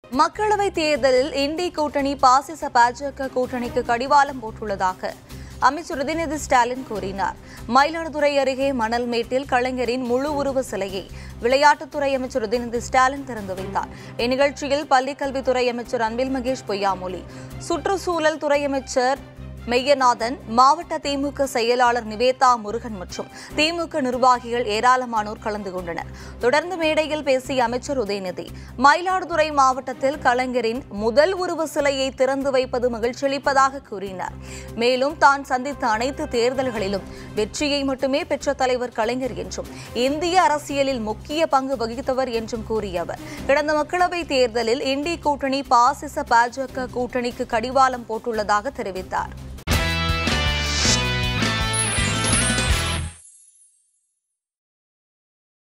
மக்களவைத் தேர்தலில் இண்டி கூட்டணி பாசிச பாஜக கூட்டணிக்கு கடிவாளம் போட்டுள்ளதாக அமைச்சர் உதயநிதி ஸ்டாலின் கூறினார் மயிலாடுதுறை அருகே மணல்மேட்டில் கலைஞரின் முழு உருவ சிலையை விளையாட்டுத்துறை அமைச்சர் உதயநிதி ஸ்டாலின் திறந்து வைத்தார் இந்நிகழ்ச்சியில் பள்ளிக்கல்வித்துறை அமைச்சர் அன்பில் மகேஷ் பொய்யாமொழி சுற்றுச்சூழல் துறை அமைச்சர் மெய்யநாதன் மாவட்ட திமுக செயலாளர் நிவேதா முருகன் மற்றும் திமுக நிர்வாகிகள் ஏராளமானோர் கலந்து கொண்டனர் தொடர்ந்து மேடையில் பேசிய அமைச்சர் உதயநிதி மயிலாடுதுறை மாவட்டத்தில் கலைஞரின் முதல் உருவ சிலையை திறந்து வைப்பது மகிழ்ச்சியளிப்பதாக கூறினார் மேலும் தான் சந்தித்த அனைத்து தேர்தல்களிலும் வெற்றியை மட்டுமே பெற்ற தலைவர் கலைஞர் என்றும் இந்திய அரசியலில் முக்கிய பங்கு வகித்தவர் என்றும் கூறிய அவர் கடந்த மக்களவைத் தேர்தலில் இண்டி கூட்டணி பாசிச பாஜக கூட்டணிக்கு கடிவாளம் போட்டுள்ளதாக தெரிவித்தார்